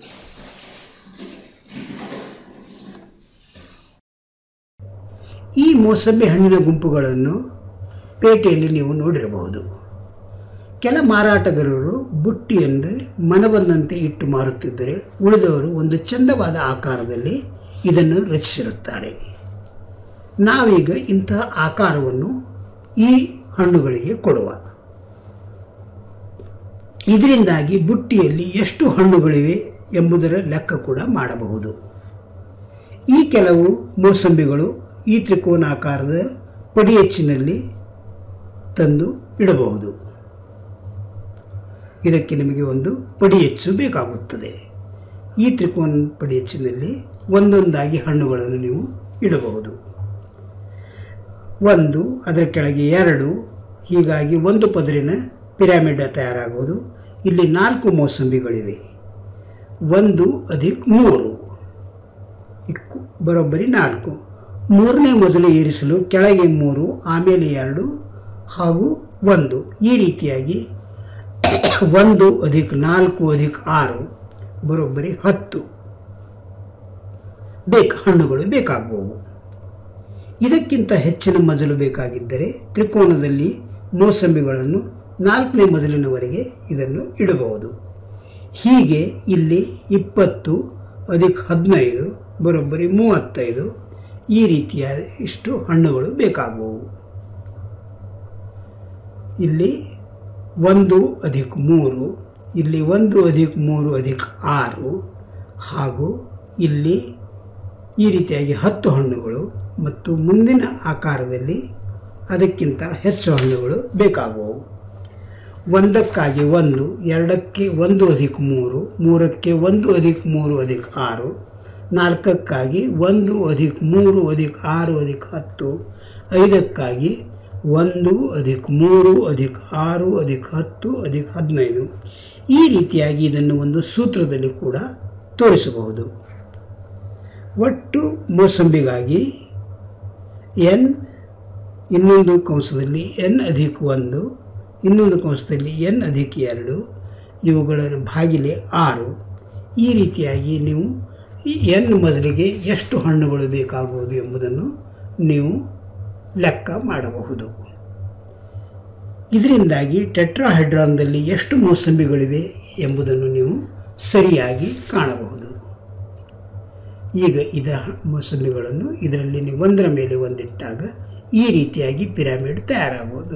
ಈ ಮೋಸಂಬಿ ಹಣ್ಣಿನ ಗುಂಪುಗಳನ್ನು ಪೇಟೆಯಲ್ಲಿ ನೀವು ನೋಡಿರಬಹುದು ಕೆಲ ಮಾರಾಟಗಾರರು ಬುಟ್ಟಿಯನ್ನು ಮನಬಂದಂತೆ ಇಟ್ಟು ಮಾರುತ್ತಿದ್ದರೆ ಉಳಿದವರು ಒಂದು ಚಂದವಾದ ಆಕಾರದಲ್ಲಿ ಇದನ್ನು ರಚಿಸಿರುತ್ತಾರೆ ನಾವೀಗ ಇಂತಹ ಆಕಾರವನ್ನು ಈ ಹಣ್ಣುಗಳಿಗೆ ಕೊಡುವ ಇದರಿಂದಾಗಿ ಬುಟ್ಟಿಯಲ್ಲಿ ಎಷ್ಟು ಹಣ್ಣುಗಳಿವೆ ಎಂಬುದರ ಲೆಕ್ಕ ಕೂಡ ಮಾಡಬಹುದು ಈ ಕೆಲವು ಮೋಸಂಬಿಗಳು ಈ ತ್ರಿಕೋನಾಕಾರದ ಪಡಿಯಚ್ಚಿನಲ್ಲಿ ತಂದು ಇಡಬಹುದು ಇದಕ್ಕೆ ನಿಮಗೆ ಒಂದು ಪಡಿಯಚ್ಚು ಬೇಕಾಗುತ್ತದೆ ಈ ತ್ರಿಕೋನ ಪಡಿಯಚ್ಚಿನಲ್ಲಿ ಒಂದೊಂದಾಗಿ ಹಣ್ಣುಗಳನ್ನು ನೀವು ಇಡಬಹುದು ಒಂದು ಅದರ ಕೆಳಗೆ ಎರಡು ಹೀಗಾಗಿ ಒಂದು ಪದರಿನ ಪಿರಾಮಿಡ್ ತಯಾರಾಗುವುದು ಇಲ್ಲಿ ನಾಲ್ಕು ಮೋಸಂಬಿಗಳಿವೆ ಒಂದು ಅಧಿಕ್ ಮೂರು ಇಕ್ಕು ಬರೋಬ್ಬರಿ ನಾಲ್ಕು ಮೂರನೇ ಮೊದಲು ಏರಿಸಲು ಕೆಳಗೆ ಮೂರು ಆಮೇಲೆ ಎರಡು ಹಾಗೂ ಒಂದು ಈ ರೀತಿಯಾಗಿ ಒಂದು ಅಧಿಕ್ ನಾಲ್ಕು ಅಧಿಕ್ ಆರು ಬರೋಬ್ಬರಿ ಹತ್ತು ಬೇಕು ಹಣ್ಣುಗಳು ಬೇಕಾಗುವವು ಇದಕ್ಕಿಂತ ಹೆಚ್ಚಿನ ಮಜಲು ಬೇಕಾಗಿದ್ದರೆ ತ್ರಿಕೋನದಲ್ಲಿ ಮೋಸಂಬಿಗಳನ್ನು ನಾಲ್ಕನೇ ಮಜಲಿನವರೆಗೆ ಇದನ್ನು ಇಡಬಹುದು ಹೀಗೆ ಇಲ್ಲಿ ಇಪ್ಪತ್ತು ಅಧಿಕ್ ಹದಿನೈದು ಬರೋಬ್ಬರಿ ಮೂವತ್ತೈದು ಈ ರೀತಿಯ ಇಷ್ಟು ಹಣ್ಣುಗಳು ಬೇಕಾಗುವವು ಇಲ್ಲಿ ಒಂದು ಅಧಿಕ್ ಮೂರು ಇಲ್ಲಿ ಒಂದು ಅಧಿಕ್ ಮೂರು ಅಧಿಕ್ ಆರು ಹಾಗೂ ಇಲ್ಲಿ ಈ ರೀತಿಯಾಗಿ ಹತ್ತು ಹಣ್ಣುಗಳು ಮತ್ತು ಮುಂದಿನ ಆಕಾರದಲ್ಲಿ ಅದಕ್ಕಿಂತ ಹೆಚ್ಚು ಹಣ್ಣುಗಳು ಬೇಕಾಗುವವು ಒಂದಕ್ಕಾಗಿ ಒಂದು ಎರಡಕ್ಕೆ ಒಂದು ಅಧಿಕ್ ಮೂರು ಮೂರಕ್ಕೆ ಒಂದು ಅಧಿಕ್ ಮೂರು ಅಧಿಕ್ ಆರು ನಾಲ್ಕಕ್ಕಾಗಿ ಒಂದು ಅಧಿಕ್ ಮೂರು ಅಧಿಕ್ ಆರು ಅಧಿಕ್ ಹತ್ತು ಐದಕ್ಕಾಗಿ ಒಂದು ಅಧಿಕ್ ಮೂರು ಅಧಿಕ್ ಆರು ಅಧಿಕ್ ಹತ್ತು ಅಧಿಕ್ ಹದಿನೈದು ಈ ರೀತಿಯಾಗಿ ಇದನ್ನು ಒಂದು ಸೂತ್ರದಲ್ಲಿ ಕೂಡ ತೋರಿಸಬಹುದು ಒಟ್ಟು ಮೋಸಂಬಿಗಾಗಿ ಎನ್ ಇನ್ನೊಂದು ಕಂಸದಲ್ಲಿ ಎನ್ ಅಧಿಕ್ ಒಂದು ಇನ್ನೊಂದು ಕಂಸದಲ್ಲಿ ಎನ್ ಅಧಿಕ್ ಎರಡು ಇವುಗಳನ್ನು ಭಾಗಿಲೆ ಆರು ಈ ರೀತಿಯಾಗಿ ನೀವು ಈ ಎನ್ ಮೊದಲಿಗೆ ಎಷ್ಟು ಹಣ್ಣುಗಳು ಬೇಕಾಗುವುದು ಎಂಬುದನ್ನು ನೀವು ಲೆಕ್ಕ ಮಾಡಬಹುದು ಇದರಿಂದಾಗಿ ಟೆಟ್ರಾಹೈಡ್ರಾನ್ದಲ್ಲಿ ಎಷ್ಟು ಮೋಸಂಬಿಗಳಿವೆ ಎಂಬುದನ್ನು ನೀವು ಸರಿಯಾಗಿ ಕಾಣಬಹುದು ಈಗ ಇದ ಮೋಸಂಬಿಗಳನ್ನು ಇದರಲ್ಲಿ ನೀವು ಒಂದರ ಮೇಲೆ ಒಂದಿಟ್ಟಾಗ ಈ ರೀತಿಯಾಗಿ ಪಿರಾಮಿಡ್ ತಯಾರಾಗುವುದು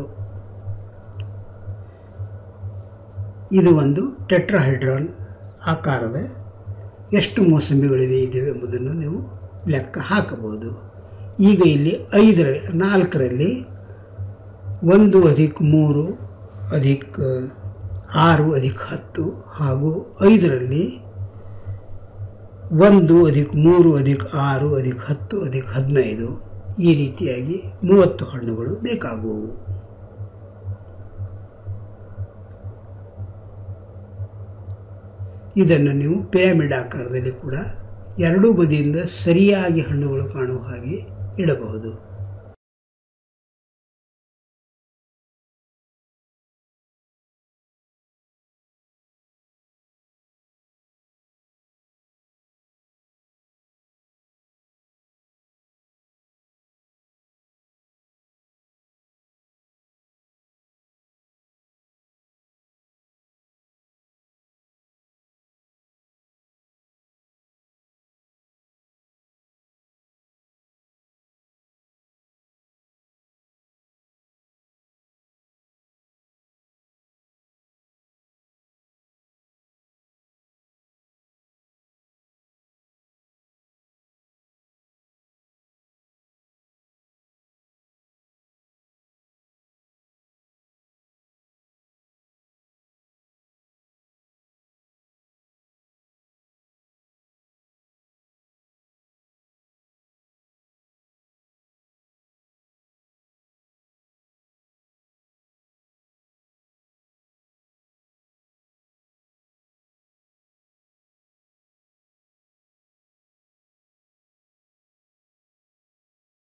ಇದು ಒಂದು ಟೆಟ್ರಾಹೈಡ್ರಾನ್ ಆಕಾರದ ಎಷ್ಟು ಮೋಸಂಬಿಗಳಿವೆ ಇವೆ ಎಂಬುದನ್ನು ನೀವು ಲೆಕ್ಕ ಹಾಕಬಹುದು ಈಗ ಇಲ್ಲಿ ಐದರ ನಾಲ್ಕರಲ್ಲಿ ಒಂದು ಅಧಿಕ್ ಮೂರು ಅಧಿಕ್ ಆರು ಅಧಿಕ್ ಹತ್ತು ಹಾಗೂ ಐದರಲ್ಲಿ ಒಂದು ಅಧಿಕ್ ಮೂರು ಅಧಿಕ್ ಆರು ಅಧಿಕ್ ಹತ್ತು ಅಧಿಕ್ ಹದಿನೈದು ಈ ರೀತಿಯಾಗಿ ಮೂವತ್ತು ಹಣ್ಣುಗಳು ಬೇಕಾಗುವವು ಇದನ್ನು ನೀವು ಪಿರಾಮಿಡ್ ಆಕಾರದಲ್ಲಿ ಕೂಡ ಎರಡೂ ಬದಿಯಿಂದ ಸರಿಯಾಗಿ ಹಣ್ಣುಗಳು ಕಾಣುವ ಹಾಗೆ ಇಡಬಹುದು